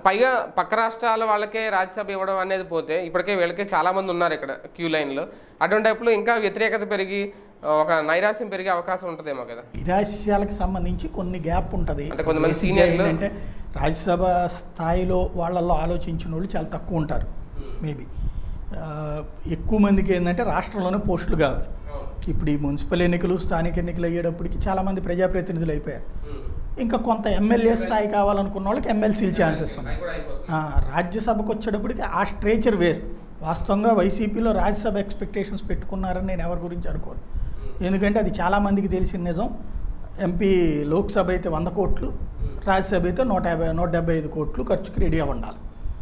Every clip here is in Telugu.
పైగా పక్క రాష్ట్రాల వాళ్ళకే రాజ్యసభ ఇవ్వడం అనేది పోతే ఇప్పటికే వీళ్ళకే చాలా మంది ఉన్నారు ఇక్కడ క్యూ లైన్లో అటువంటి టైపులో ఇంకా వ్యతిరేకత పెరిగి ఆ, ఒక నైరాశ్యం పెరిగే అవకాశం ఉంటుందేమో కదా నిరాశ్యాలకు సంబంధించి కొన్ని గ్యాప్ ఉంటుంది అంటే కొంతమంది Basic గా సీనియర్లు- ఏంటంటే రాజ్యసభ స్థాయిలో వాళ్ళల్లో ఆలోచించిన వాళ్ళు చాలా తక్కువ ఉంటారు మేబీ ఎక్కువ మందికి ఏంటంటే రాష్ట్రంలోనే పోస్టులు కావాలి ఇప్పుడు ఈ మున్సిపల్ ఎన్నికలు స్థానిక ఎన్నికలు అయ్యేటప్పటికి చాలామంది ప్రజాప్రతినిధులు అయిపోయారు ఇంకా కొంత ఎమ్మెల్యే స్థాయి కావాలనుకున్న వాళ్ళకి ఎమ్మెల్సీలు ఛాన్సెస్ ఉన్నాయి ఆ, రాజ్యసభకు వచ్చేటప్పటికి ఆ స్ట్రేచర్ వేరు వాస్తవంగా వైసీపీలో రాజ్యసభ ఎక్స్పెక్టేషన్స్ పెట్టుకున్నారని నేను ఎవరి గురించి అనుకోను ఎందుకంటే అది చాలామందికి తెలిసిన నిజం ఎంపీ లోక్సభ అయితే వంద కోట్లు రాజ్యసభ అయితే నూట యాభై నూట డెబ్బై ఐదు కోట్లు ఖర్చుకి రెడీ అవ్వ ఉండాలి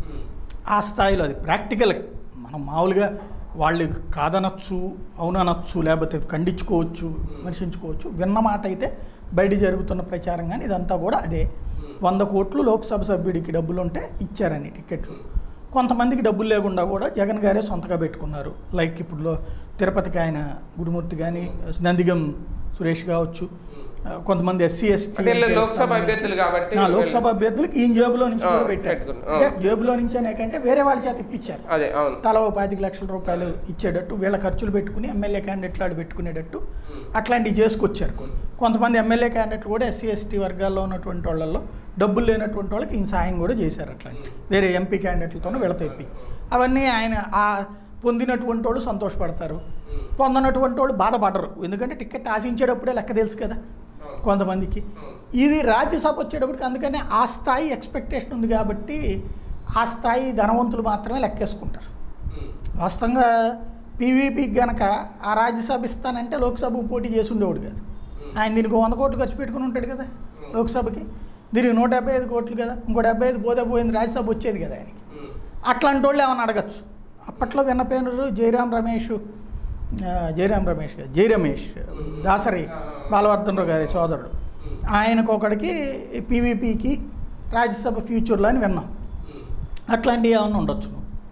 ఆ స్థాయిలో అది ప్రాక్టికల్గా మనం మామూలుగా వాళ్ళు కాదనొచ్చు అవుననొచ్చు లేకపోతే ఖండించుకోవచ్చు విమర్శించుకోవచ్చు విన్న మాట అయితే బయట జరుగుతున్న ప్రచారం కానీ ఇదంతా కూడా అదే వంద కోట్లు లోక్సభ సభ్యుడికి డబ్బులు ఉంటే ఇచ్చారని టికెట్లు కొంతమందికి డబ్బులు లేకుండా కూడా జగన్ గారే సొంతగా పెట్టుకున్నారు లైక్ ఇప్పుడు లో- తిరుపతికి ఆయన గుడిమూర్తి కానీ నందిగం సురేష్ కావచ్చు ఆ, కొంతమంది ఎస్సీ ఎస్టీ అంటే వీళ్ళు లోక్సభ అభ్యర్థులు కాబట్టి ఆ, లోక్సభ అభ్యర్థులకు ఈ జేబులో నుంచి కూడా ఆ, పెట్టారు పెట్టుకున్నారు. ఆ. అంటే జేబులో నుంచి అనే కంటే వేరే వాళ్ళ చేత ఇప్పించారు అదే అవును తలా ఓ పాతిక లక్షల రూపాయలు ఇచ్చేటట్టు వీళ్ళ ఖర్చులు పెట్టుకుని ఎమ్మెల్యే క్యాండిడేట్లు ఆడు పెట్టుకునేటట్టు అట్లాంటివి చేసుకొచ్చారు కొన్ని కొంతమంది ఎమ్మెల్యే క్యాండిడేట్లు కూడా ఎస్సీ ఎస్టీ వర్గాల్లో ఉన్నటువంటి వాళ్ళల్లో డబ్బులు లేనటువంటి వాళ్ళకి ఈయన సాయం కూడా చేశారు అట్లాంటి వేరే ఎంపీ క్యాండిడేట్లతోనూ వీళ్ళతో ఇప్పి అవన్నీ ఆయన ఆ పొందినటువంటి వాళ్ళు సంతోషపడతారు పొందనటువంటి వాళ్ళు బాధపడరు ఎందుకంటే టికెట్ ఆశించేటప్పుడే లెక్క తెలుసు కదా కొంతమందికి ఇది రాజ్యసభ వచ్చేటప్పటికి అందుకనే ఆ స్థాయి ఎక్స్పెక్టేషన్ ఉంది కాబట్టి ఆ స్థాయి ధనవంతులు మాత్రమే లెక్కేసుకుంటారు వాస్తవంగా పీవీపీకి గనక ఆ రాజ్యసభ ఇస్తానంటే లోక్సభకు పోటీ చేసి ఉండేవాడు కాదు ఆయన దీనికి వంద కోట్లు ఖర్చు పెట్టుకుని ఉంటాడు కదా లోక్సభకి దీనికి నూట డెబ్బై ఐదు కోట్లు కదా ఇంకో డెబ్బై ఐదు పోతే పోయింది రాజ్యసభ వచ్చేది కదా ఆయనకి అట్లాంటి వాళ్ళు ఏమన్నా అడగచ్చు అప్పట్లో విన్న పేరు జయరాం రమేష్ ఆ, జయరాం రమేష్ కాదు, జై రమేష్ దాసరి బాలవర్ధనరావు గారి సోదరుడు ఆయనకు ఒకడికి పీవీపీకి రాజ్యసభ ఫ్యూచర్లో అని విన్నాం అట్లాంటివి ఏమన్నా ఉండొచ్చు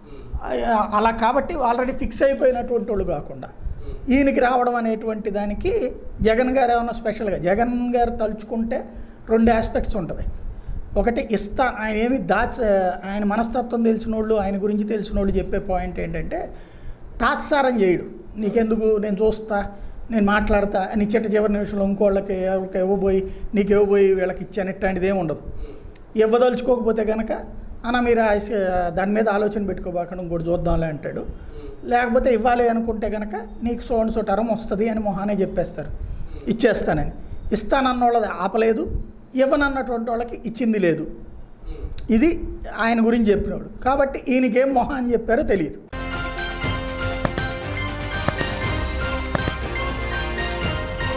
ఆ- అలా కాబట్టి ఆల్రెడీ ఫిక్స్ అయిపోయినటువంటి వాళ్ళు కాకుండా ఈయనకి రావడం అనేటువంటి దానికి జగన్ గారు ఏమన్నా స్పెషల్గా జగన్ గారు తలుచుకుంటే రెండు ఆస్పెక్ట్స్ ఉంటుంది ఒకటి ఇస్తా ఆయన ఏమి దాచ ఆయన మనస్తత్వం తెలిసిన వాళ్ళు ఆయన గురించి తెలిసిన వాళ్ళు చెప్పే పాయింట్ ఏంటంటే తాత్సారం చేయడు నీకెందుకు నేను చూస్తా నేను మాట్లాడతా అని చిట్ట చివరి నిమిషంలో ఇంకోళ్ళకి ఎవరికి ఇవ్వబోయి నీకు ఇవ్వబోయి వీళ్ళకి ఇచ్చాను ఇట్లాంటిది ఏమి ఉండదు ఇవ్వదలుచుకోకపోతే కనుక అన్న మీరు ఆ స- దాని మీద ఆలోచన పెట్టుకోబాకండి ఇంకోటి చూద్దాంలే అంటాడు లేకపోతే ఇవ్వాలి అనుకుంటే కనుక నీకు సో అండ్ సో టర్మ్ వస్తుంది అని మొహానే చెప్పేస్తారు ఇచ్చేస్తానని ఇస్తానన్న వాళ్ళది ఆపలేదు ఇవ్వనన్నటువంటి వాళ్ళకి ఇచ్చింది లేదు ఇది ఆయన గురించి చెప్పినవాడు కాబట్టి ఈయనకేం మొహం అని చెప్పారో తెలియదు